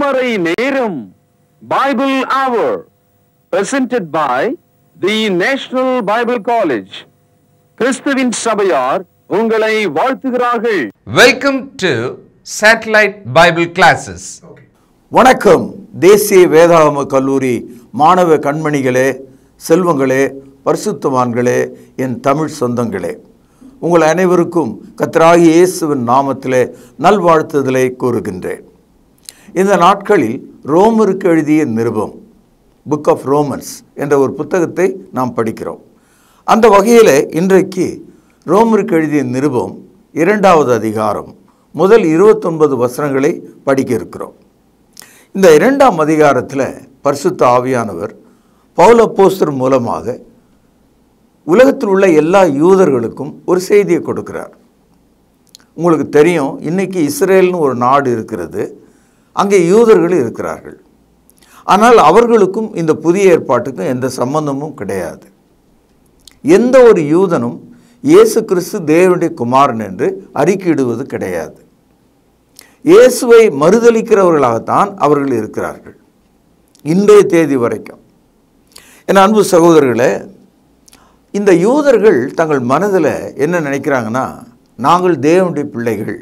திருமறை நேரம் பைபிள் அவர் presented by the national Bible college கிறிஸ்துவின் சபையார் உங்களை வாழ்த்துகிறார்கள் Welcome to Satellite Bible Classes. வணக்கம் தேசிய வேதாகம கல்லூரி மாணவ கண்மணிகளே செல்வங்களே பரிசுத்தவான்களே என் தமிழ் சொந்தங்களே உங்கள் அனைவருக்கும் கத்தராகி இயேசுவின் நாமத்திலே நல்வாழ்த்துதலை கூறுகின்றேன் இந்த நாட்களில் ரோமருக்கு எழுதிய நிருபம் புக் ஆஃப் ரோமன்ஸ் என்ற ஒரு புத்தகத்தை நாம் படிக்கிறோம் அந்த வகையில் இன்றைக்கு ரோமருக்கு எழுதிய நிருபம் இரண்டாவது அதிகாரம் முதல் இருபத்தொன்பது வசனங்களை படிக்க இருக்கிறோம் இந்த இரண்டாம் அதிகாரத்தில் பரிசுத்த ஆவியானவர் பௌலப்போஸ்தர் மூலமாக உலகத்தில் உள்ள எல்லா யூதர்களுக்கும் ஒரு செய்தியை கொடுக்கிறார் உங்களுக்கு தெரியும் இன்னைக்கு இஸ்ரேல்னு ஒரு நாடு இருக்கிறது அங்கே யூதர்கள் இருக்கிறார்கள் ஆனால் அவர்களுக்கும் இந்த புதிய ஏற்பாட்டுக்கும் எந்த சம்பந்தமும் கிடையாது எந்த ஒரு யூதனும் இயேசு கிறிஸ்து தேவனுடைய குமாரன் என்று அறிக்கையிடுவது கிடையாது இயேசுவை மறுதளிக்கிறவர்களாகத்தான் அவர்கள் இருக்கிறார்கள் இன்றைய தேதி வரைக்கும் என் அன்பு சகோதரர்களே இந்த யூதர்கள் தங்கள் மனதில் என்ன நினைக்கிறாங்கன்னா நாங்கள் தேவனுடைய பிள்ளைகள்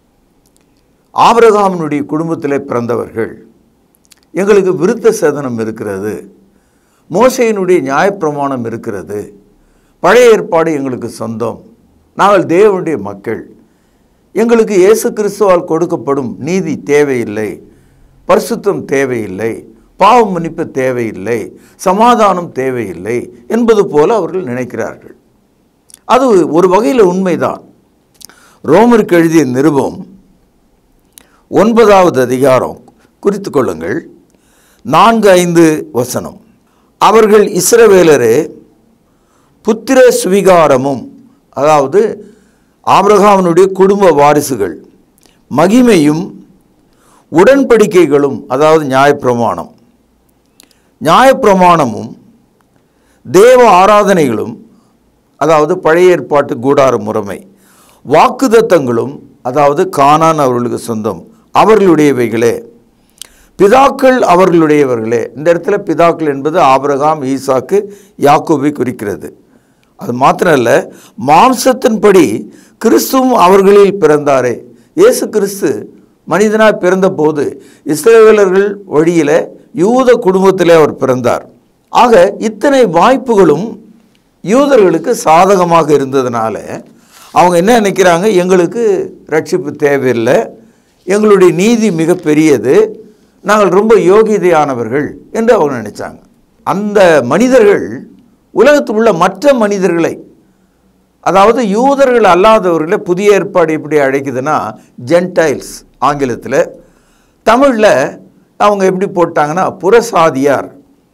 ஆபிரகாமினுடைய குடும்பத்தில் பிறந்தவர்கள் எங்களுக்கு விருத்த சேதனம் இருக்கிறது மோசையினுடைய நியாயப்பிரமாணம் இருக்கிறது பழைய ஏற்பாடு எங்களுக்கு சொந்தம் நாங்கள் தேவனுடைய மக்கள் எங்களுக்கு இயேசு கிறிஸ்துவால் கொடுக்கப்படும் நீதி தேவையில்லை பரிசுத்தம் தேவையில்லை பாவ மன்னிப்பு தேவையில்லை சமாதானம் தேவையில்லை என்பது போல அவர்கள் நினைக்கிறார்கள் அது ஒரு வகையில் உண்மைதான் ரோமருக்கு எழுதிய நிருபம் ஒன்பதாவது அதிகாரம் குறித்து கொள்ளுங்கள் நான்கு ஐந்து வசனம் அவர்கள் இஸ்ரவேலரே புத்திர சுவிகாரமும் அதாவது ஆபிரகாமனுடைய குடும்ப வாரிசுகள் மகிமையும் உடன்படிக்கைகளும் அதாவது நியாயப்பிரமாணம் நியாயப்பிரமாணமும் தேவ ஆராதனைகளும் அதாவது பழைய ஏற்பாட்டு கூடார முறைமை வாக்குதத்தங்களும் அதாவது கானான் அவர்களுக்கு சொந்தம் அவர்களுடையவைகளே பிதாக்கள் அவர்களுடையவர்களே இந்த இடத்துல பிதாக்கள் என்பது ஆபிரகாம் ஈசாக்கு யாக்கோபை குறிக்கிறது அது மாத்திரம் அல்ல மாம்சத்தின்படி கிறிஸ்துவும் அவர்களில் பிறந்தாரே இயேசு கிறிஸ்து மனிதனாக பிறந்தபோது இஸ்ரேலர்கள் வழியில் யூத குடும்பத்திலே அவர் பிறந்தார் ஆக இத்தனை வாய்ப்புகளும் யூதர்களுக்கு சாதகமாக இருந்ததுனால அவங்க என்ன நினைக்கிறாங்க எங்களுக்கு ரட்சிப்பு தேவையில்லை எங்களுடைய நீதி மிக பெரியது நாங்கள் ரொம்ப யோகிதையானவர்கள் என்று அவங்க நினைச்சாங்க அந்த மனிதர்கள் உலகத்தில் உள்ள மற்ற மனிதர்களை அதாவது யூதர்கள் அல்லாதவர்களை புதிய ஏற்பாடு எப்படி அழைக்குதுன்னா ஜென்டைல்ஸ் ஆங்கிலத்தில் தமிழில் அவங்க எப்படி போட்டாங்கன்னா புறசாதியார்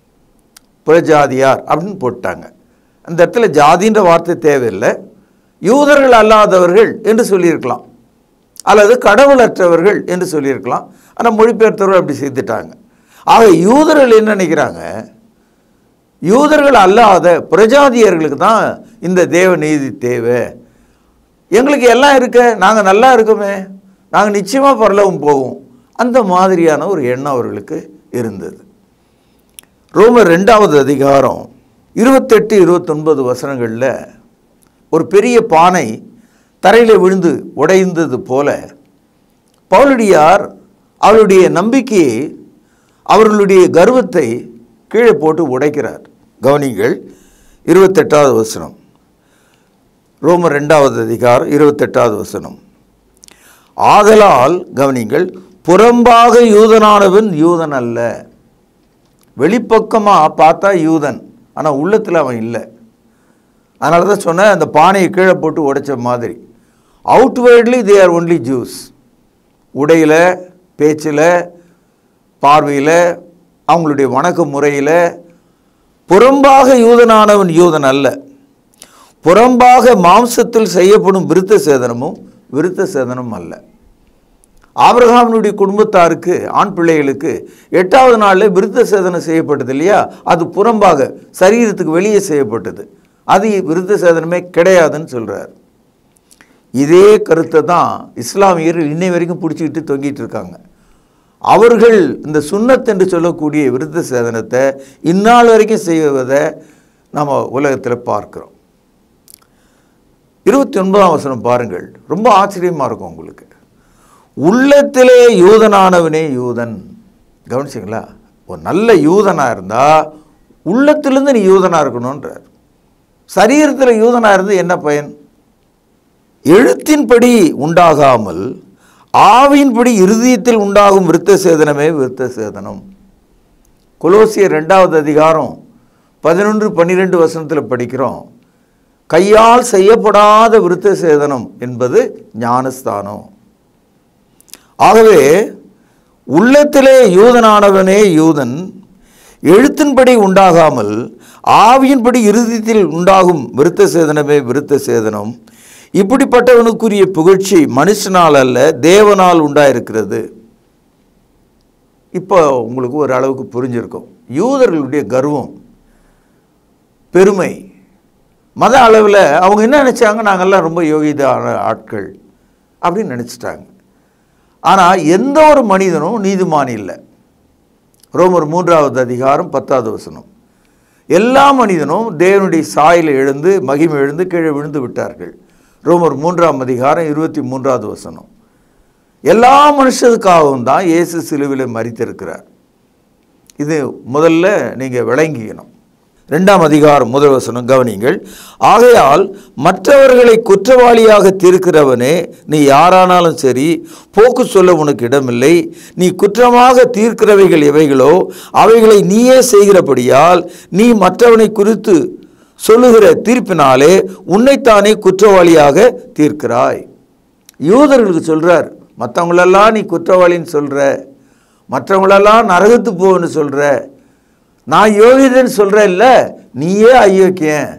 புறஜாதியார் அப்படின்னு போட்டாங்க அந்த இடத்துல ஜாதின்ற வார்த்தை தேவையில்லை யூதர்கள் அல்லாதவர்கள் என்று சொல்லியிருக்கலாம் அல்லது கடவுளற்றவர்கள் என்று சொல்லியிருக்கலாம் ஆனால் மொழிபெயர்த்தவர்கள் அப்படி செய்துட்டாங்க ஆக யூதர்கள் என்ன நினைக்கிறாங்க யூதர்கள் அல்லாத பிரஜாதியர்களுக்கு தான் இந்த தேவ நீதி தேவை எங்களுக்கு எல்லாம் இருக்க நாங்கள் நல்லா இருக்கோமே நாங்கள் நிச்சயமாக பரலவும் போவோம் அந்த மாதிரியான ஒரு எண்ணம் அவர்களுக்கு இருந்தது ரோமர் ரெண்டாவது அதிகாரம் இருபத்தெட்டு இருபத்தொன்பது வசனங்களில் ஒரு பெரிய பானை தரையில் விழுந்து உடைந்தது போல பவுலடியார் அவருடைய நம்பிக்கையை அவர்களுடைய கர்வத்தை கீழே போட்டு உடைக்கிறார் கவனிங்கள் இருபத்தெட்டாவது வசனம் ரோமர் ரெண்டாவது அதிகாரம் இருபத்தெட்டாவது வசனம் ஆதலால் கவனிங்கள் புறம்பாக யூதனானவன் யூதன் அல்ல வெளிப்பக்கமாக பார்த்தா யூதன் ஆனால் உள்ளத்தில் அவன் இல்லை அதனால தான் சொன்னேன் அந்த பானையை கீழே போட்டு உடைச்ச மாதிரி outwardly they are only Jews உடையில் பேச்சில் பார்வையில் அவங்களுடைய வணக்க முறையில் புறம்பாக யூதனானவன் யூதன் அல்ல புறம்பாக மாம்சத்தில் செய்யப்படும் விருத்த சேதனமும் விருத்த சேதனம் அல்ல ஆபிரகாமினுடைய குடும்பத்தாருக்கு ஆண் பிள்ளைகளுக்கு எட்டாவது நாளில் விருத்த சேதனம் செய்யப்பட்டது இல்லையா அது புறம்பாக சரீரத்துக்கு வெளியே செய்யப்பட்டது அது விருத்த சேதனமே கிடையாதுன்னு சொல்கிறார் இதே கருத்தை தான் இஸ்லாமியர்கள் இன்னை வரைக்கும் பிடிச்சிக்கிட்டு தொங்கிட்டு இருக்காங்க அவர்கள் இந்த சுன்னத் என்று சொல்லக்கூடிய விருத்த சேதனத்தை இந்நாள் வரைக்கும் செய்வதை நம்ம உலகத்தில் பார்க்கிறோம் இருபத்தி ஒன்பதாம் வசனம் பாருங்கள் ரொம்ப ஆச்சரியமாக இருக்கும் உங்களுக்கு உள்ளத்திலே யூதனானவனே யூதன் கவனிச்சிங்களா ஒரு நல்ல யூதனாக இருந்தால் உள்ளத்திலிருந்து நீ யூதனாக இருக்கணுன்றார் சரீரத்தில் யூதனாக இருந்து என்ன பயன் எழுத்தின்படி உண்டாகாமல் ஆவியின்படி இருதயத்தில் உண்டாகும் விருத்த சேதனமே விருத்த சேதனம் கொலோசியர் ரெண்டாவது அதிகாரம் பதினொன்று பன்னிரெண்டு வசனத்தில் படிக்கிறோம் கையால் செய்யப்படாத விருத்த சேதனம் என்பது ஞானஸ்தானம் ஆகவே உள்ளத்திலே யூதனானவனே யூதன் எழுத்தின்படி உண்டாகாமல் ஆவியின்படி இறுதியில் உண்டாகும் விருத்த சேதனமே விருத்த சேதனம் இப்படிப்பட்டவனுக்குரிய புகழ்ச்சி மனுஷனால் அல்ல தேவனால் உண்டாயிருக்கிறது இப்போ உங்களுக்கு ஒரு அளவுக்கு புரிஞ்சிருக்கும் யூதர்களுடைய கர்வம் பெருமை மத அளவில் அவங்க என்ன நினச்சாங்க நாங்கள்லாம் ரொம்ப யோகிதான ஆட்கள் அப்படின்னு நினச்சிட்டாங்க ஆனால் எந்த ஒரு மனிதனும் நீதிமான் இல்லை ரோமர் மூன்றாவது அதிகாரம் பத்தாவது வசனம் எல்லா மனிதனும் தேவனுடைய சாயலை எழுந்து மகிமை எழுந்து கீழே விழுந்து விட்டார்கள் ரோமர் மூன்றாம் அதிகாரம் இருபத்தி மூன்றாவது வசனம் எல்லா மனுஷருக்காகவும் தான் இயேசு சிலுவில் மறித்திருக்கிறார் இது முதல்ல நீங்கள் விளங்கிக்கணும் ரெண்டாம் அதிகாரம் முதல் வசனம் கவனிங்கள் ஆகையால் மற்றவர்களை குற்றவாளியாக தீர்க்கிறவனே நீ யாரானாலும் சரி போக்கு சொல்ல உனக்கு இடமில்லை நீ குற்றமாக தீர்க்கிறவைகள் எவைகளோ அவைகளை நீயே செய்கிறபடியால் நீ மற்றவனை குறித்து சொல்லுகிற தீர்ப்பினாலே உன்னைத்தானே குற்றவாளியாக தீர்க்கிறாய் யூதர்களுக்கு சொல்றார் மற்றவங்களெல்லாம் நீ குற்றவாளின்னு சொல்ற மற்றவங்களெல்லாம் நரகத்து போன்னு சொல்ற நான் யோகிதன்னு சொல்கிறேன் இல்லை நீயே அயோக்கியன்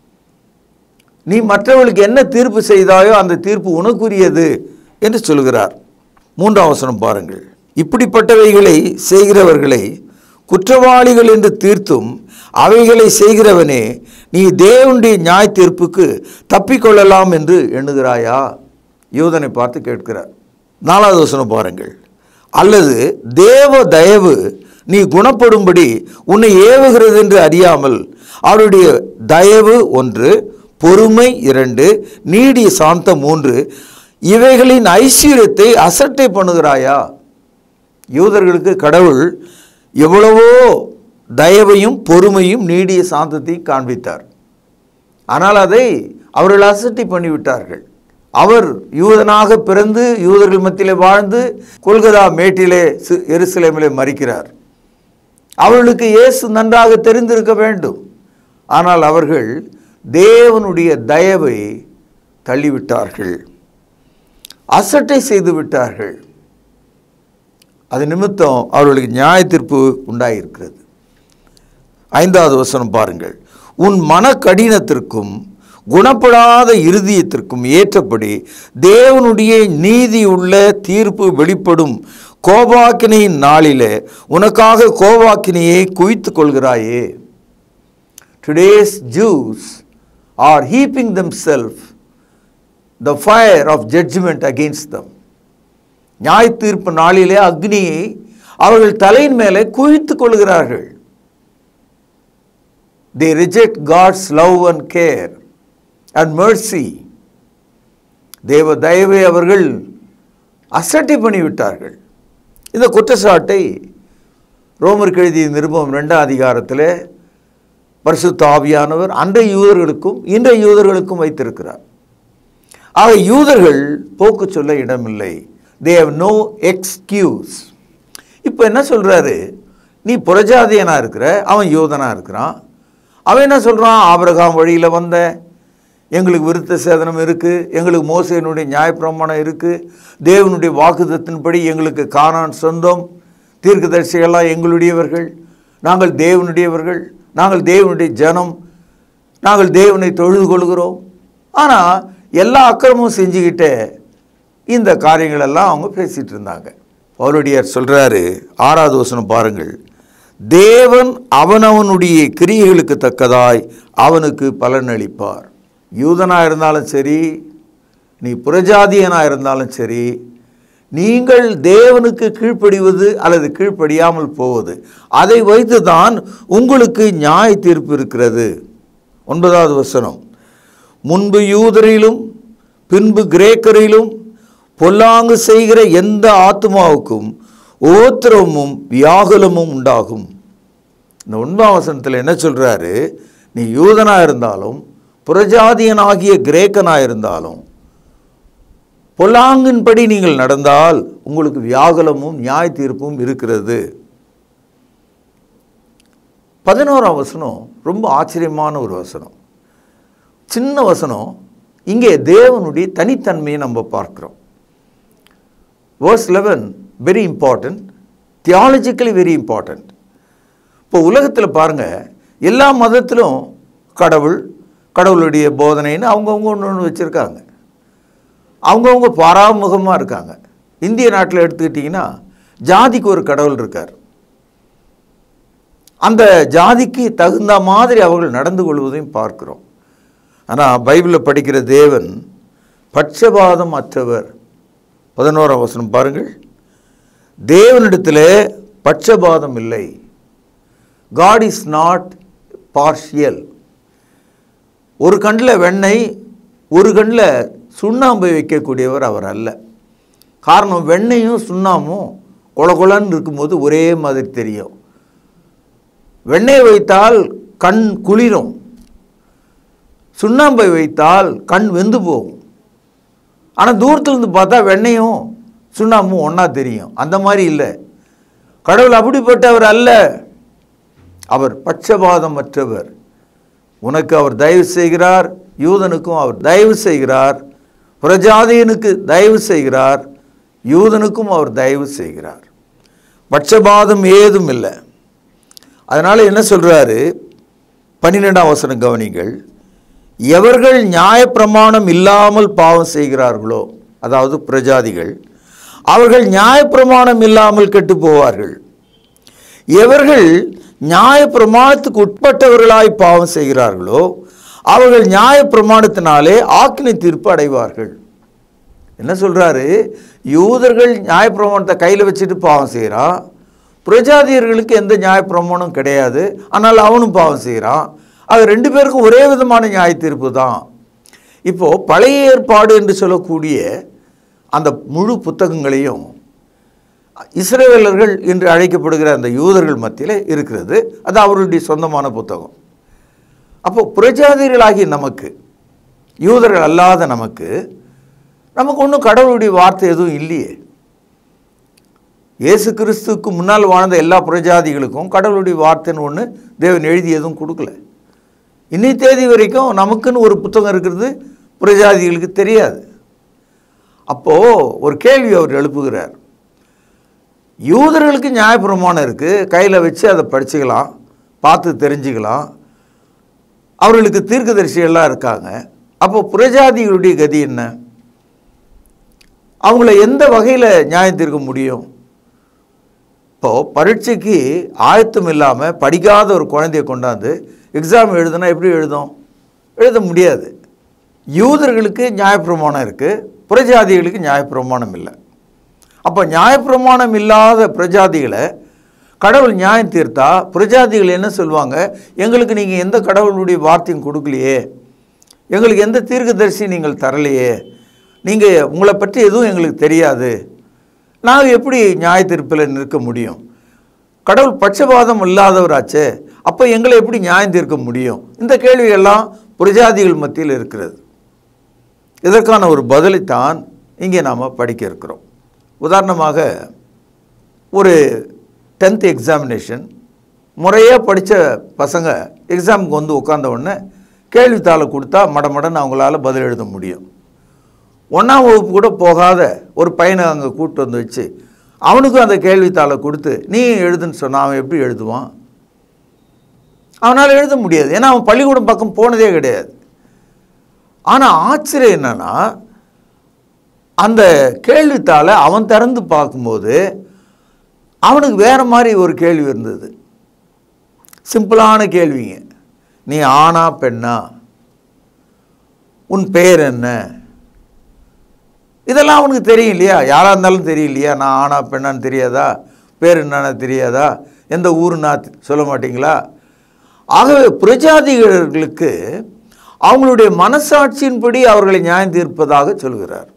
நீ மற்றவர்களுக்கு என்ன தீர்ப்பு செய்தாயோ அந்த தீர்ப்பு உனக்குரியது என்று சொல்கிறார் மூன்றாம் வசனம் பாருங்கள் இப்படிப்பட்டவைகளை செய்கிறவர்களை குற்றவாளிகள் என்று தீர்த்தும் அவைகளை செய்கிறவனே நீ தேவனுடைய நியாய தீர்ப்புக்கு தப்பிக்கொள்ளலாம் என்று எண்ணுகிறாயா யூதனை பார்த்து கேட்கிறார் நாலாவது வசனம் பாருங்கள் அல்லது தேவ தயவு நீ குணப்படும்படி உன்னை ஏவுகிறது என்று அறியாமல் அவருடைய தயவு ஒன்று பொறுமை இரண்டு நீடிய சாந்தம் மூன்று இவைகளின் ஐஸ்வர்யத்தை அசட்டை பண்ணுகிறாயா யூதர்களுக்கு கடவுள் எவ்வளவோ தயவையும் பொறுமையும் நீடிய சாந்தத்தையும் காண்பித்தார் ஆனால் அதை அவர்கள் அசட்டை பண்ணிவிட்டார்கள் அவர் யூதனாக பிறந்து யூதர்கள் மத்தியிலே வாழ்ந்து கொல்கதா மேட்டிலே சி- எருசலேமிலே மறிக்கிறார் அவர்களுக்கு இயேசு நன்றாக தெரிந்திருக்க வேண்டும் ஆனால் அவர்கள் தேவனுடைய தயவை தள்ளிவிட்டார்கள் அசட்டை செய்து விட்டார்கள் அது நிமித்தம் அவர்களுக்கு நியாய தீர்ப்பு உண்டாயிருக்கிறது ஐந்தாவது வசனம் பாருங்கள் உன் மன கடினத்திற்கும் குணப்படாத இருதயத்திற்கும் ஏற்றபடி தேவனுடைய நீதி உள்ள தீர்ப்பு வெளிப்படும் கோபாக்கினையின் நாளிலே உனக்காக கோபாக்கினையை குவித்து கொள்கிறாயே today's Jews are heaping themselves the fire of judgment against them நியாய தீர்ப்பு நாளிலே அக்னியை அவர்கள் தலையின் மேலே குவித்துக் கொள்கிறார்கள் they reject God's love and care and mercy தேவ தயவை அவர்கள் அசட்டை பண்ணிவிட்டார்கள் இந்த குற்றச்சாட்டை ரோமருக்கு எழுதிய நிருபம் ரெண்டாம் அதிகாரத்தில் பரிசுத்த ஆவியானவர் அன்றைய யூதர்களுக்கும் இன்றைய யூதர்களுக்கும் வைத்திருக்கிறார் ஆக யூதர்கள் போக்கு சொல்ல இடமில்லை தே ஹவ் நோ எக்ஸ்கியூஸ் இப்போ என்ன சொல்கிறாரு நீ புறஜாதியனாக இருக்கிற அவன் யூதனாக இருக்கிறான் அவன் என்ன சொல்கிறான் ஆபிரகாம் வழியில் வந்த எங்களுக்கு விருத்த சேதனம் இருக்குது எங்களுக்கு மோசையினுடைய நியாயப்பிரமாணம் இருக்குது தேவனுடைய வாக்குதத்தின்படி எங்களுக்கு காணான் சொந்தம் தீர்க்கதரிசிகள்லாம் எங்களுடையவர்கள் நாங்கள் தேவனுடையவர்கள் நாங்கள் தேவனுடைய ஜனம் நாங்கள் தேவனை தொழுது கொள்கிறோம் ஆனால் எல்லா அக்கிரமும் செஞ்சுக்கிட்டே இந்த காரியங்களெல்லாம் அவங்க பேசிகிட்டு இருந்தாங்க பவுலடியார் சொல்கிறாரு ஆறாவது வசனம் பாருங்கள் தேவன் அவனவனுடைய கிரியைகளுக்கு தக்கதாய் அவனுக்கு பலனளிப்பார் யூதனாக இருந்தாலும் சரி நீ புறஜாதியனாக இருந்தாலும் சரி நீங்கள் தேவனுக்கு கீழ்ப்படிவது அல்லது கீழ்ப்படியாமல் போவது அதை வைத்து தான் உங்களுக்கு நியாய தீர்ப்பு இருக்கிறது ஒன்பதாவது வசனம் முன்பு யூதரிலும் பின்பு கிரேக்கரிலும் பொல்லாங்கு செய்கிற எந்த ஆத்மாவுக்கும் ஓத்திரமும் வியாகுலமும் உண்டாகும் இந்த ஒன்பதாம் வசனத்தில் என்ன சொல்றாரு நீ யூதனா இருந்தாலும் புறஜாதியனாகிய கிரேக்கனா இருந்தாலும் பொல்லாங்கின்படி நீங்கள் நடந்தால் உங்களுக்கு வியாகுலமும் நியாய தீர்ப்பும் இருக்கிறது பதினோராம் வசனம் ரொம்ப ஆச்சரியமான ஒரு வசனம் சின்ன வசனம் இங்கே தேவனுடைய தனித்தன்மையை நம்ம பார்க்கிறோம் verse eleven very important theologically very important இப்போ உலகத்தில் பாருங்கள் எல்லா மதத்திலும் கடவுள் கடவுளுடைய போதனைன்னு அவங்கவுங்க ஒன்று ஒன்று வச்சுருக்காங்க அவங்கவுங்க பாராமுகமாக இருக்காங்க இந்திய நாட்டில் எடுத்துக்கிட்டிங்கன்னா ஜாதிக்கு ஒரு கடவுள் இருக்கார் அந்த ஜாதிக்கு தகுந்த மாதிரி அவர்கள் நடந்து கொள்வதையும் பார்க்கிறோம் ஆனால் பைபிளில் படிக்கிற தேவன் பட்சபாதம் அற்றவர் பதினோராம் வசனம் பாருங்கள் தேவனிடத்தில் பட்சபாதம் இல்லை காட் இஸ் நாட் பார்ஷியல் ஒரு கண்ணில் வெண்ணெய் ஒரு கண்ணில் சுண்ணாம்பை வைக்கக்கூடியவர் அவர் அல்ல காரணம் வெண்ணெயும் சுண்ணாமும் கொல கொலன்னு இருக்கும்போது ஒரே மாதிரி தெரியும் வெண்ணெய் வைத்தால் கண் குளிரும் சுண்ணாம்பை வைத்தால் கண் வெந்து போகும் ஆனால் தூரத்துலேருந்து பார்த்தா வெண்ணையும் சுண்ணாம்பும் ஒன்றா தெரியும் அந்த மாதிரி இல்லை கடவுள் அப்படிப்பட்டவர் அல்ல அவர் பட்சபாதமற்றவர் உனக்கு அவர் தயவு செய்கிறார் யூதனுக்கும் அவர் தயவு செய்கிறார் புரஜாதியனுக்கு தயவு செய்கிறார் யூதனுக்கும் அவர் தயவு செய்கிறார் பட்சபாதம் ஏதும் இல்லை அதனால் என்ன சொல்கிறாரு பன்னிரெண்டாம் வசனம் கவனிங்கள் எவர்கள் நியாயப்பிரமாணம் இல்லாமல் பாவம் செய்கிறார்களோ அதாவது பிரஜாதிகள் அவர்கள் நியாயப்பிரமாணம் இல்லாமல் கெட்டு போவார்கள் எவர்கள் நியாயப்பிரமாணத்துக்கு உட்பட்டவர்களாய் பாவம் செய்கிறார்களோ அவர்கள் நியாயப்பிரமாணத்தினாலே ஆக்கினை தீர்ப்பு அடைவார்கள் என்ன சொல்றாரு யூதர்கள் நியாயப்பிரமாணத்தை கையில் வச்சுட்டு பாவம் செய்கிறான் பிரஜாதியர்களுக்கு எந்த நியாயப்பிரமாணம் கிடையாது ஆனால் அவனும் பாவம் செய்கிறான் அது ரெண்டு பேருக்கும் ஒரே விதமான நியாய தீர்ப்பு தான் இப்போது பழைய ஏற்பாடு என்று சொல்லக்கூடிய அந்த முழு புத்தகங்களையும் இஸ்ரேலர்கள் என்று அழைக்கப்படுகிற அந்த யூதர்கள் மத்தியில் இருக்கிறது அது அவர்களுடைய சொந்தமான புத்தகம் அப்போ புரஜாதிகளாகிய நமக்கு யூதர்கள் அல்லாத நமக்கு நமக்கு ஒன்றும் கடவுளுடைய வார்த்தை எதுவும் இல்லையே இயேசு கிறிஸ்துக்கு முன்னால் வாழ்ந்த எல்லா புரஜாதிகளுக்கும் கடவுளுடைய வார்த்தைன்னு ஒன்று தேவன் எழுதி எதுவும் கொடுக்கல இன்னி தேதி வரைக்கும் நமக்குன்னு ஒரு புத்தகம் இருக்கிறது புரஜாதிகளுக்கு தெரியாது அப்போது ஒரு கேள்வி அவர் எழுப்புகிறார் யூதர்களுக்கு நியாயப்பிரமாணம் இருக்குது கையில் வச்சு அதை படிச்சுக்கலாம் பார்த்து தெரிஞ்சுக்கலாம் அவர்களுக்கு தீர்க்கதரிசிகள்லாம் இருக்காங்க அப்போ புரஜாதிகளுடைய கதி என்ன அவங்கள எந்த வகையில் நியாயம் தீர்க்க முடியும் இப்போது பரீட்சைக்கு ஆயத்தம் இல்லாமல் படிக்காத ஒரு குழந்தைய கொண்டாந்து எக்ஸாம் எழுதுனா எப்படி எழுதும் எழுத முடியாது யூதர்களுக்கு நியாயப்பிரமாணம் இருக்குது புரஜாதிகளுக்கு நியாயப்பிரமாணம் இல்லை அப்போ நியாயப்பிரமாணம் இல்லாத பிரஜாதிகளை கடவுள் நியாயம் தீர்த்தா பிரஜாதிகள் என்ன சொல்லுவாங்க எங்களுக்கு நீங்கள் எந்த கடவுளுடைய வார்த்தையும் கொடுக்கலையே எங்களுக்கு எந்த தீர்க்கதரிசி நீங்கள் தரலையே நீங்கள் உங்களை பற்றி எதுவும் எங்களுக்கு தெரியாது நாங்கள் எப்படி நியாய தீர்ப்பில் நிற்க முடியும் கடவுள் பட்சபாதம் இல்லாதவராச்சே அப்போ எங்களை எப்படி நியாயம் தீர்க்க முடியும் இந்த கேள்வியெல்லாம் புரஜாதிகள் மத்தியில் இருக்கிறது இதற்கான ஒரு பதிலைத்தான் இங்கே நாம் படிக்க இருக்கிறோம் உதாரணமாக ஒரு டென்த் எக்ஸாமினேஷன் முறையாக படித்த பசங்க எக்ஸாமுக்கு வந்து உட்கார்ந்த உடனே கேள்வித்தாளை கொடுத்தா மடமடன்னு அவங்களால பதில் எழுத முடியும் ஒன்றாம் வகுப்பு கூட போகாத ஒரு பையனை அங்கே கூப்பிட்டு வந்து வச்சு அவனுக்கும் அந்த கேள்வித்தாளை கொடுத்து நீ எழுதுன்னு சொன்னா அவன் எப்படி எழுதுவான் அவனால் எழுத முடியாது ஏன்னா அவன் பள்ளிக்கூடம் பக்கம் போனதே கிடையாது ஆனால் ஆச்சரியம் என்னன்னா அந்த கேள்வித்தாளை அவன் திறந்து பார்க்கும்போது அவனுக்கு வேற மாதிரி ஒரு கேள்வி இருந்தது சிம்பிளான கேள்விங்க நீ ஆணா பெண்ணா உன் பெயர் என்ன இதெல்லாம் அவனுக்கு தெரியும் இல்லையா யாராக இருந்தாலும் தெரியும் இல்லையா நான் ஆனா பெண்ணான்னு தெரியாதா பேர் என்னன்னு தெரியாதா எந்த ஊருன்னா சொல்ல மாட்டீங்களா ஆகவே பிரஜாதிகளுக்கு அவங்களுடைய மனசாட்சியின்படி அவர்களை நியாயம் தீர்ப்பதாக சொல்கிறார்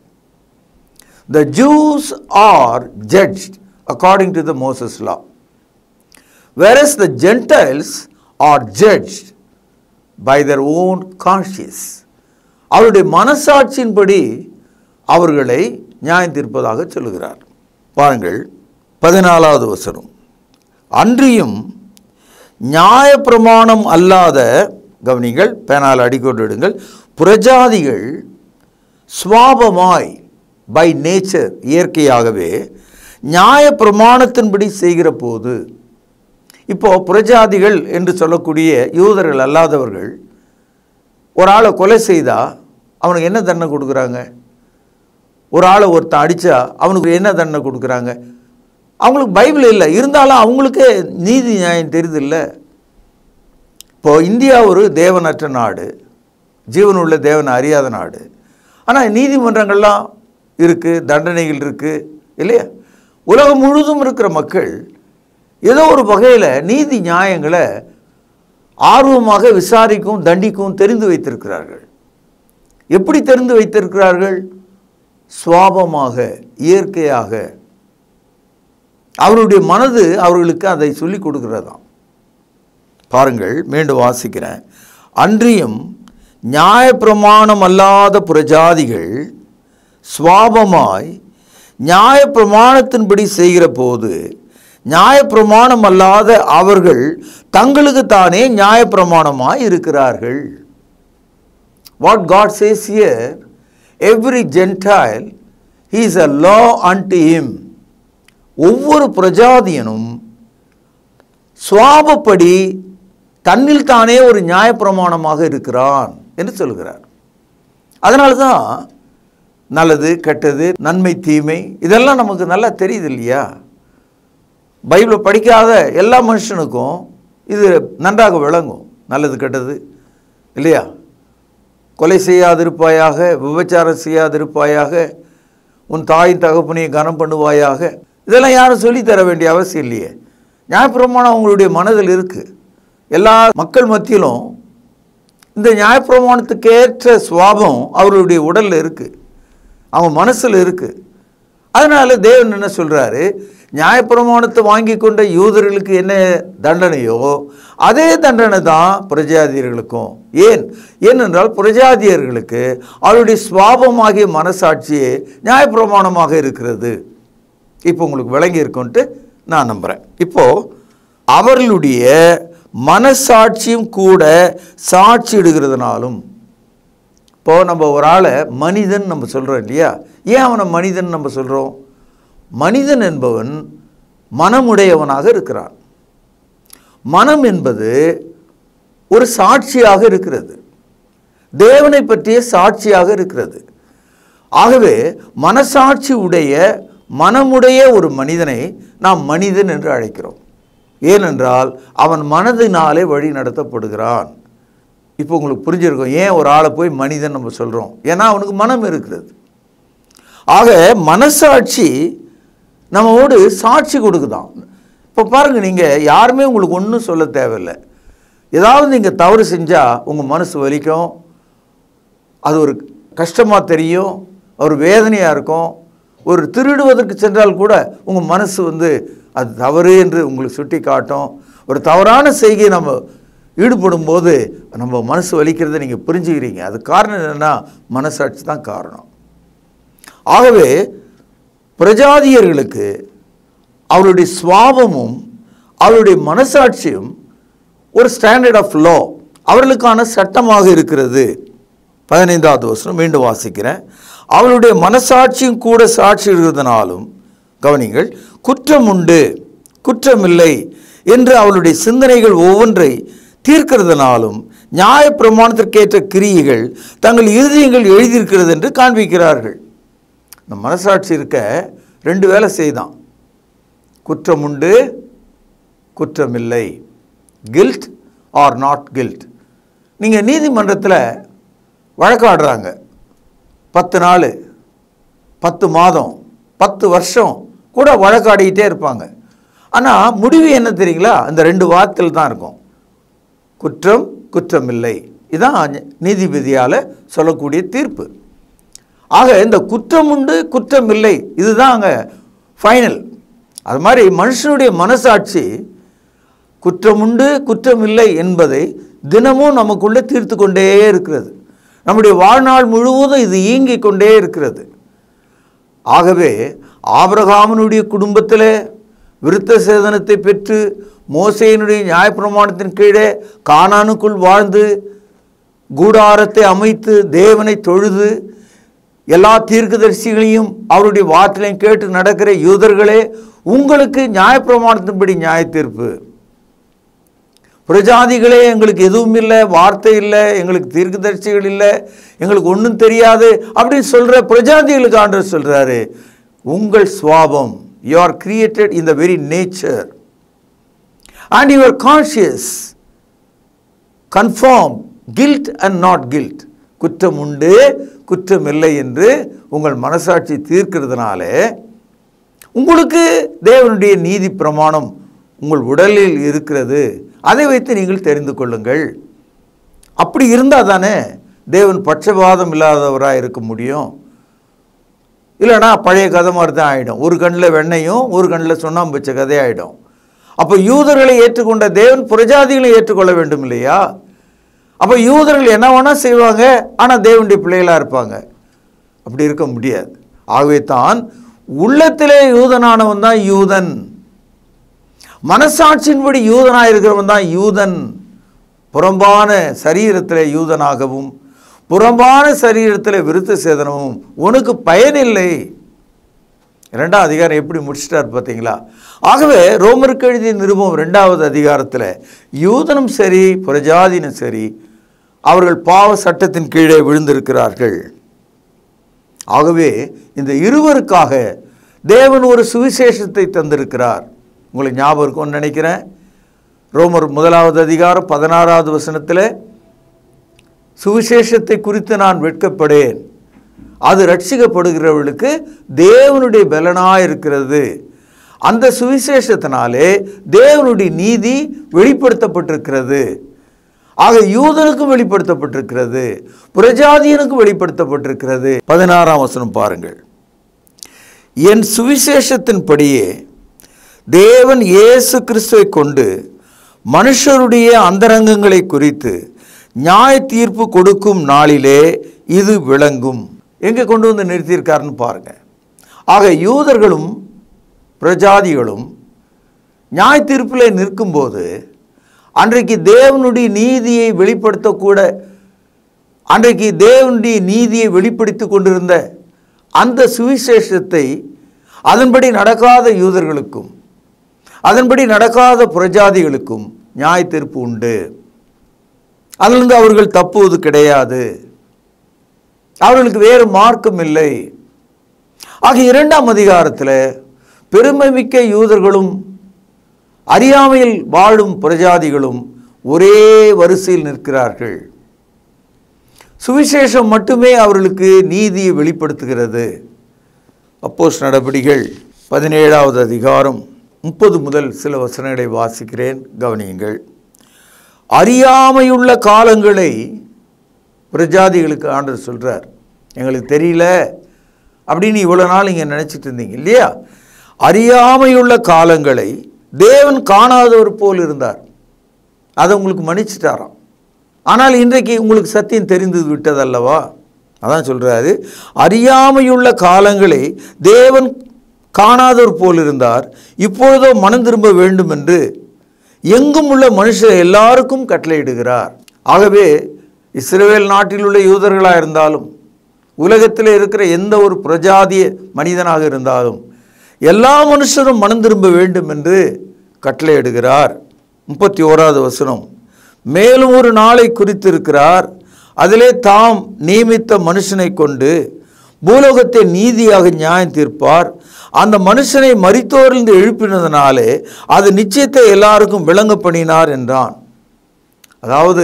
the Jews are judged according to the Moses law whereas the Gentiles are judged by their own conscience. அவருடைய மனசாட்சியின்படி அவர்களை நியாயம் தீர்ப்பதாக சொல்லுகிறார் பாருங்கள் பதினாலாவது வசனம் அன்றியும் நியாயப்பிரமாணம் அல்லாத கவனிங்கள் பேனால் அடிக்கொண்டிடுங்கள் புரஜாதிகள் சுவாபமாய் பை நேச்சர் இயற்கையாகவே நியாயப்பிரமாணத்தின்படி செய்கிற போது இப்போ புரஜாதிகள் என்று சொல்லக்கூடிய யூதர்கள் அல்லாதவர்கள் ஒரு ஆளை கொலை செய்தா அவனுக்கு என்ன தண்டனை கொடுக்குறாங்க ஒரு ஆளை ஒருத்தன் அடித்தா அவனுக்கு என்ன தண்டனை கொடுக்குறாங்க அவங்களுக்கு பைபிள் இல்லை இருந்தாலும் அவங்களுக்கே நீதி நியாயம் தெரியுதில்ல இப்போ இந்தியா ஒரு தேவனற்ற நாடு ஜீவனுள்ள தேவனை அறியாத நாடு ஆனால் நீதிமன்றங்கள்லாம் இருக்குது தண்டனைகள் இருக்குது இல்லையா உலகம் முழுதும் இருக்கிற மக்கள் ஏதோ ஒரு வகையில் நீதி நியாயங்களை ஆர்வமாக விசாரிக்கும் தண்டிக்கும் தெரிந்து வைத்திருக்கிறார்கள் எப்படி தெரிந்து வைத்திருக்கிறார்கள் சுவாபமாக இயற்கையாக அவருடைய மனது அவர்களுக்கு அதை சொல்லிக் கொடுக்கிறதாம் பாருங்கள் மீண்டும் வாசிக்கிறேன் அன்றியும் நியாயப்பிரமாணம் அல்லாத புரஜாதிகள் சுவாபமாய் நியாயப்பிரமாணத்தின்படி செய்கிற போது நியாயப்பிரமாணம் அல்லாத அவர்கள் தங்களுக்கு தானே நியாயப்பிரமாணமாய் இருக்கிறார்கள் what God says here every Gentile he is a law unto him ஒவ்வொரு பிரஜாதியனும் சுவாபப்படி தன்னில் தானே ஒரு நியாயப்பிரமாணமாக இருக்கிறான் என்று சொல்கிறார் அதனால தான் நல்லது கெட்டது நன்மை தீமை இதெல்லாம் நமக்கு நல்லா தெரியுது இல்லையா பைபிளை படிக்காத எல்லா மனுஷனுக்கும் இது நன்றாக விளங்கும் நல்லது கெட்டது இல்லையா கொலை செய்யாதிருப்பாயாக விபச்சாரம் செய்யாதிருப்பாயாக உன் தாய் தகப்பனையை கனம் பண்ணுவாயாக இதெல்லாம் யாரும் சொல்லித் தர வேண்டிய அவசியம் இல்லையே நியாயப்பிரமாணம் அவங்களுடைய மனதில் இருக்குது எல்லா மக்கள் மத்தியிலும் இந்த நியாயப்பிரமாணத்துக்கேற்ற சுவாபம் அவர்களுடைய உடலில் இருக்குது அவங்க மனசில் இருக்குது அதனால் தேவன் என்ன சொல்கிறாரு நியாயப்பிரமாணத்தை வாங்கி கொண்ட யூதர்களுக்கு என்ன தண்டனையோ அதே தண்டனை தான் பிரஜாதியர்களுக்கும் ஏன் ஏனென்றால் பிரஜாதியர்களுக்கு அவருடைய சுவாபமாகிய மனசாட்சியே நியாயப்பிரமாணமாக இருக்கிறது இப்போ உங்களுக்கு விளங்கி இருக்கும்ட்டு நான் நம்புகிறேன் இப்போது அவர்களுடைய மனசாட்சியும் கூட சாட்சியிடுகிறதுனாலும் இப்போ நம்ம ஒரு ஆளை மனிதன் நம்ம சொல்கிறோம் இல்லையா ஏன் அவனை மனிதன் நம்ம சொல்கிறோம் மனிதன் என்பவன் மனமுடையவனாக இருக்கிறான் மனம் என்பது ஒரு சாட்சியாக இருக்கிறது தேவனை பற்றிய சாட்சியாக இருக்கிறது ஆகவே மனசாட்சி உடைய மனமுடைய ஒரு மனிதனை நாம் மனிதன் என்று அழைக்கிறோம் ஏனென்றால் அவன் மனதினாலே வழி நடத்தப்படுகிறான் இப்போ உங்களுக்கு புரிஞ்சிருக்கும் ஏன் ஒரு ஆளை போய் மனிதன் நம்ம சொல்கிறோம் ஏன்னா அவனுக்கு மனம் இருக்கிறது ஆக மனசாட்சி நம்மோடு சாட்சி கொடுக்குதான் இப்போ பாருங்கள் நீங்கள் யாருமே உங்களுக்கு ஒன்றும் சொல்ல தேவையில்லை ஏதாவது நீங்கள் தவறு செஞ்சால் உங்கள் மனசு வலிக்கும் அது ஒரு கஷ்டமாக தெரியும் ஒரு வேதனையாக இருக்கும் ஒரு திருடுவதற்கு சென்றால் கூட உங்கள் மனசு வந்து அது தவறு என்று உங்களுக்கு சுட்டி காட்டும் ஒரு தவறான செய்கையை நம்ம ஈடுபடும் போது நம்ம மனசு வலிக்கிறத நீங்கள் புரிஞ்சுக்கிறீங்க அது காரணம் என்னென்னா மனசாட்சி தான் காரணம் ஆகவே பிரஜாதியர்களுக்கு அவருடைய சுவாபமும் அவருடைய மனசாட்சியும் ஒரு ஸ்டாண்டர்ட் ஆஃப் லா அவர்களுக்கான சட்டமாக இருக்கிறது பதினைந்தாவது வருஷம் மீண்டும் வாசிக்கிறேன் அவருடைய மனசாட்சியும் கூட சாட்சி இருக்கிறதுனாலும் கவனிங்கள் குற்றம் உண்டு குற்றமில்லை என்று அவளுடைய சிந்தனைகள் ஒவ்வொன்றை தீர்க்கிறதுனாலும் நியாய பிரமாணத்திற்கேற்ற கிரியைகள் தங்கள் இருதயங்கள் எழுதியிருக்கிறது என்று காண்பிக்கிறார்கள் இந்த மனசாட்சி இருக்க ரெண்டு வேலை செய்தான் குற்றம் உண்டு குற்றமில்லை கில்ட் ஆர் நாட் கில்ட் நீங்கள் நீதிமன்றத்தில் வழக்காடுறாங்க பத்து நாள் பத்து மாதம் பத்து வருஷம் கூட வழக்காடிக்கிட்டே இருப்பாங்க ஆனால் முடிவு என்ன தெரியுங்களா அந்த ரெண்டு வார்த்தையில் தான் இருக்கும் குற்றம் குற்றமில்லை இதான் நீதிபதியால் சொல்லக்கூடிய தீர்ப்பு ஆக இந்த குற்றம் உண்டு குற்றம் இல்லை இதுதான் அங்கே ஃபைனல் அது மாதிரி மனுஷனுடைய மனசாட்சி குற்றம் உண்டு குற்றம் இல்லை என்பதை தினமும் நமக்குள்ளே தீர்த்து கொண்டே இருக்கிறது நம்முடைய வாழ்நாள் முழுவதும் இது இயங்கிக் கொண்டே இருக்கிறது ஆகவே ஆபிரகாமனுடைய குடும்பத்தில் விருத்த சேதனத்தை பெற்று மோசையினுடைய நியாயப்பிரமாணத்தின் கீழே கானானுக்குள் வாழ்ந்து கூடாரத்தை அமைத்து தேவனை தொழுது எல்லா தீர்க்கதரிசிகளையும் அவருடைய வார்த்தைகளையும் கேட்டு நடக்கிற யூதர்களே உங்களுக்கு நியாயப்பிரமாணத்தின்படி நியாய தீர்ப்பு பிரஜாதிகளே எங்களுக்கு எதுவும் இல்லை வார்த்தை இல்லை எங்களுக்கு தீர்க்கதரிசிகள் இல்லை எங்களுக்கு ஒன்றும் தெரியாது அப்படின்னு சொல்கிற பிரஜாதிகளுக்கு ஆண்டவர் சொல்கிறாரு உங்கள் சுவாபம் you are created in the very nature and you are conscious confirm guilt and not guilt குற்றம் உண்டு குற்றம் இல்லை என்று உங்கள் மனசாட்சி தீர்க்கிறதுனால உங்களுக்கு தேவனுடைய நீதி பிரமாணம் உங்கள் உடலில் இருக்கிறது அதை வைத்து நீங்கள் தெரிந்து கொள்ளுங்கள் அப்படி இருந்தால் தானே தேவன் பட்சபாதம் இல்லாதவராக இருக்க முடியும் இல்லைனா பழைய கதை மாதிரி தான் ஆகிடும் ஒரு கண்ணில் வெண்ணையும் ஒரு கண்ணில் சுண்ணாம்பு வச்ச கதையாயிடும் அப்போ யூதர்களை ஏற்றுக்கொண்ட தேவன் புரஜாதிகளை ஏற்றுக்கொள்ள வேண்டும் இல்லையா அப்போ யூதர்கள் என்ன வேணால் செய்வாங்க ஆனால் தேவனுடைய பிள்ளைகளாக இருப்பாங்க அப்படி இருக்க முடியாது ஆகவே தான் உள்ளத்திலே யூதனானவன் தான் யூதன் மனசாட்சியின்படி யூதனாக இருக்கிறவன் தான் யூதன் புறம்பான சரீரத்தில் யூதனாகவும் புறம்பான சரீரத்தில் விருத்த சேதனமும் உனக்கு பயனில்லை ரெண்டாம் அதிகாரம் எப்படி முடிச்சிட்டார் பார்த்தீங்களா ஆகவே ரோமருக்கு எழுதிய நிருபம் ரெண்டாவது அதிகாரத்தில் யூதனும் சரி புரஜாதினும் சரி அவர்கள் பாவ சட்டத்தின் கீழே விழுந்திருக்கிறார்கள் ஆகவே இந்த இருவருக்காக தேவன் ஒரு சுவிசேஷத்தை தந்திருக்கிறார் உங்களுக்கு ஞாபகம் இருக்கும்னு நினைக்கிறேன் ரோமர் முதலாவது அதிகாரம் பதினாறாவது வசனத்தில் சுவிசேஷத்தை குறித்து நான் வெட்கப்படேன் அது ரட்சிக்கப்படுகிறவர்களுக்கு தேவனுடைய பலனாக இருக்கிறது அந்த சுவிசேஷத்தினாலே தேவனுடைய நீதி வெளிப்படுத்தப்பட்டிருக்கிறது ஆக யூதனுக்கும் வெளிப்படுத்தப்பட்டிருக்கிறது புரஜாதியனுக்கும் வெளிப்படுத்தப்பட்டிருக்கிறது பதினாறாம் வசனம் பாருங்கள் என் சுவிசேஷத்தின்படியே தேவன் இயேசு கிறிஸ்துவை கொண்டு மனுஷருடைய அந்தரங்கங்களை குறித்து நியாய தீர்ப்பு கொடுக்கும் நாளிலே இது விளங்கும் எங்கே கொண்டு வந்து நிறுத்தியிருக்காருன்னு பாருங்க ஆக யூதர்களும் பிரஜாதிகளும் நியாய தீர்ப்பில் நிற்கும்போது அன்றைக்கு தேவனுடைய நீதியை வெளிப்படுத்தக்கூட அன்றைக்கு தேவனுடைய நீதியை வெளிப்படுத்தி கொண்டிருந்த அந்த சுவிசேஷத்தை அதன்படி நடக்காத யூதர்களுக்கும் அதன்படி நடக்காத புரஜாதிகளுக்கும் நியாய தீர்ப்பு உண்டு அதிலிருந்து அவர்கள் தப்புவது கிடையாது அவர்களுக்கு வேறு மார்க்கம் இல்லை ஆக இரண்டாம் அதிகாரத்தில் பெருமைமிக்க யூதர்களும் அறியாமையில் வாழும் பிரஜாதிகளும் ஒரே வரிசையில் நிற்கிறார்கள் சுவிசேஷம் மட்டுமே அவர்களுக்கு நீதியை வெளிப்படுத்துகிறது அப்போஸ் நடபடிகள் பதினேழாவது அதிகாரம் முப்பது முதல் சில வசனங்களை வாசிக்கிறேன் கவனியுங்கள் அறியாமையுள்ள காலங்களை பிரஜாதிகளுக்கு ஆண்டவர் சொல்கிறார் எங்களுக்கு தெரியல அப்படின்னு இவ்வளோ நாள் நீங்கள் நினச்சிட்டு இருந்தீங்க இல்லையா அறியாமையுள்ள காலங்களை தேவன் காணாதவர் போல் இருந்தார் அதை உங்களுக்கு மன்னிச்சிட்டாராம் ஆனால் இன்றைக்கு உங்களுக்கு சத்தியம் தெரிந்து விட்டதல்லவா அதான் சொல்கிறாரு அறியாமையுள்ள காலங்களை தேவன் காணாதவர் போல் இருந்தார் இப்பொழுதோ மனம் திரும்ப வேண்டும் என்று எங்கும் உள்ள மனுஷர் எல்லாருக்கும் கட்டளையிடுகிறார் ஆகவே இஸ்ரேல் நாட்டில் உள்ள யூதர்களாக இருந்தாலும் உலகத்தில் இருக்கிற எந்த ஒரு பிரஜாதிய மனிதனாக இருந்தாலும் எல்லா மனுஷரும் மனம் திரும்ப வேண்டும் என்று கட்டளையிடுகிறார் முப்பத்தி ஓராவது வசனம் மேலும் ஒரு நாளை குறித்திருக்கிறார் அதிலே தாம் நியமித்த மனுஷனை கொண்டு பூலோகத்தை நீதியாக நியாயம் தீர்ப்பார் அந்த மனுஷனை மரித்தோரிலிருந்து எழுப்பினதுனாலே அது நிச்சயத்தை எல்லாருக்கும் விளங்க பண்ணினார் என்றான் அதாவது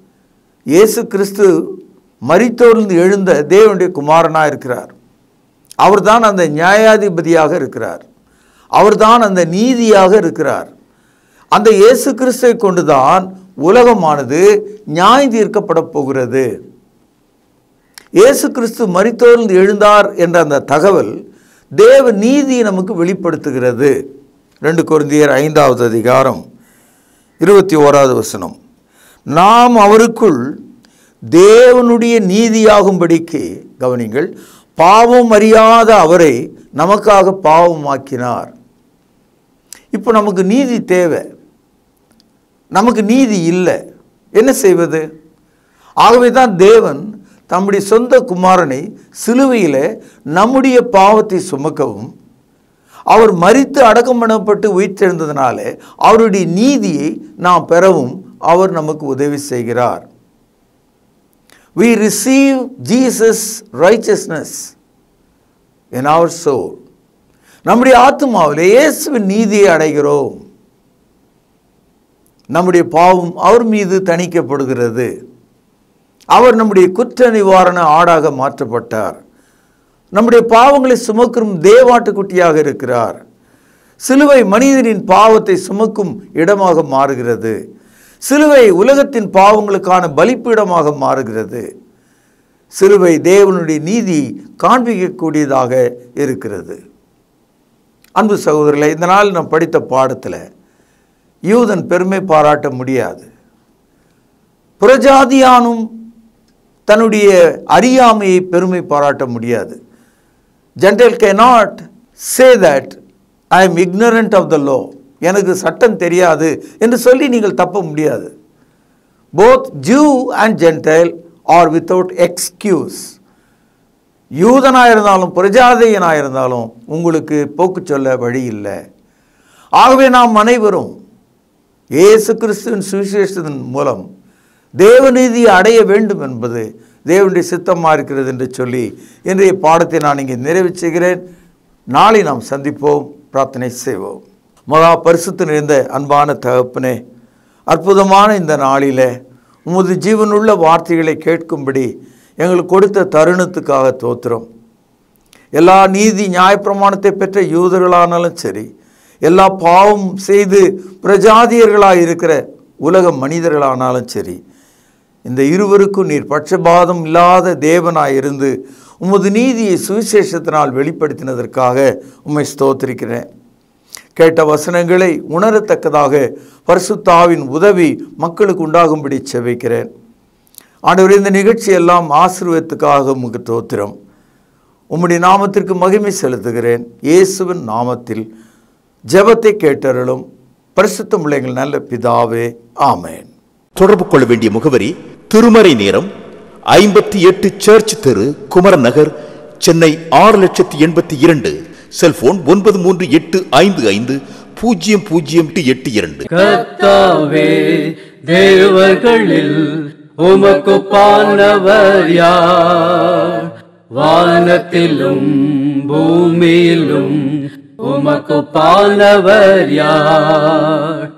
இயேசு கிறிஸ்து மரித்தோரிலிருந்து எழுந்த தேவனுடைய குமாரனாக இருக்கிறார் அவர்தான் அந்த நியாயாதிபதியாக இருக்கிறார் அவர்தான் அந்த நீதியாக இருக்கிறார் அந்த இயேசு கிறிஸ்துவை கொண்டுதான் உலகமானது நியாயம் தீர்க்கப்பட போகிறது இயேசு கிறிஸ்து மரித்தோர்ந்து எழுந்தார் என்ற அந்த தகவல் தேவ நீதியை நமக்கு வெளிப்படுத்துகிறது ரெண்டு கொரிந்தியர் ஐந்தாவது அதிகாரம் இருபத்தி ஓராவது வசனம் நாம் அவருக்குள் தேவனுடைய நீதியாகும்படிக்கு கவனிங்கள் பாவம் அறியாத அவரை நமக்காக பாவமாக்கினார் இப்போ நமக்கு நீதி தேவை நமக்கு நீதி இல்லை என்ன செய்வது ஆகவே தான் தேவன் தம்முடைய சொந்த குமாரனை சிலுவையில் நம்முடைய பாவத்தை சுமக்கவும் அவர் மரித்து அடக்கம் பண்ணப்பட்டு உயிர்த்தெழுந்ததுனால அவருடைய நீதியை நாம் பெறவும் அவர் நமக்கு உதவி செய்கிறார் we receive Jesus righteousness in our soul நம்முடைய ஆத்மாவில் இயேசுவின் நீதியை அடைகிறோம் நம்முடைய பாவம் அவர் மீது தணிக்கப்படுகிறது அவர் நம்முடைய குற்ற நிவாரண ஆடாக மாற்றப்பட்டார் நம்முடைய பாவங்களை சுமக்கும் தேவாட்டுக்குட்டியாக இருக்கிறார் சிலுவை மனிதனின் பாவத்தை சுமக்கும் இடமாக மாறுகிறது சிலுவை உலகத்தின் பாவங்களுக்கான பலிப்பீடமாக மாறுகிறது சிலுவை தேவனுடைய நீதி காண்பிக்கக்கூடியதாக இருக்கிறது அன்பு சகோதரர்களை இந்த நாள் நாம் படித்த பாடத்தில் யூதன் பெருமை பாராட்ட முடியாது புறஜாதியானும் தன்னுடைய அறியாமையை பெருமை பாராட்ட முடியாது Gentile cannot say that I am ignorant of the law எனக்கு சட்டம் தெரியாது என்று சொல்லி நீங்கள் தப்ப முடியாது both Jew and Gentile are without excuse யூதனாக இருந்தாலும் பிரஜாதையனாக இருந்தாலும் உங்களுக்கு போக்கு சொல்ல வழி இல்லை ஆகவே நாம் அனைவரும் இயேசு கிறிஸ்துவின் சுவிசேஷத்தின் மூலம் தேவநீதியை அடைய வேண்டும் என்பது தேவனுடைய சித்தமாக இருக்கிறது என்று சொல்லி இன்றைய பாடத்தை நான் இங்கே நிறைவு செய்கிறேன் நாளை நாம் சந்திப்போம் பிரார்த்தனை செய்வோம் மகா பரிசுத்து நிறைந்த அன்பான தகப்பனே அற்புதமான இந்த நாளில் உமது ஜீவனுள்ள வார்த்தைகளை கேட்கும்படி எங்களுக்கு கொடுத்த தருணத்துக்காக தோத்திரம் எல்லா நீதி நியாயப்பிரமாணத்தை பெற்ற யூதர்களானாலும் சரி எல்லா பாவம் செய்து பிரஜாதியர்களாக இருக்கிற உலக மனிதர்களானாலும் சரி இந்த இருவருக்கும் நீர் பட்சபாதம் இல்லாத தேவனாய் இருந்து உமது நீதியை சுவிசேஷத்தினால் வெளிப்படுத்தினதற்காக உம்மை ஸ்தோத்திரிக்கிறேன் கேட்ட வசனங்களை உணரத்தக்கதாக பரிசுத்தாவின் உதவி மக்களுக்கு உண்டாகும்படி செவிக்கிறேன் ஆண்டவர் இந்த நிகழ்ச்சி எல்லாம் ஆசீர்வாதத்துக்காக உமக்கு தோத்திரம் உம்முடைய நாமத்திற்கு மகிமை செலுத்துகிறேன் இயேசுவின் நாமத்தில் ஜெபத்தை கேட்டருளும் பரிசுத்த பிள்ளைங்கள் நல்ல பிதாவே ஆமேன் தொடர்பு கொள்ள வேண்டிய முகவரி திருமறை நேரம் ஐம்பத்தி எட்டு சர்ச் தெரு குமரன் நகர் சென்னை ஆறு லட்சத்தி எண்பத்தி இரண்டு செல்போன் ஒன்பது மூன்று எட்டு ஐந்து ஐந்து பூஜ்ஜியம் பூஜ்ஜியம் எட்டு இரண்டு கர்த்தாவே தேவர்களில் உமக்கு பானவர் யார் வானத்திலும் பூமியிலும் உமக்கு பானவர் யார்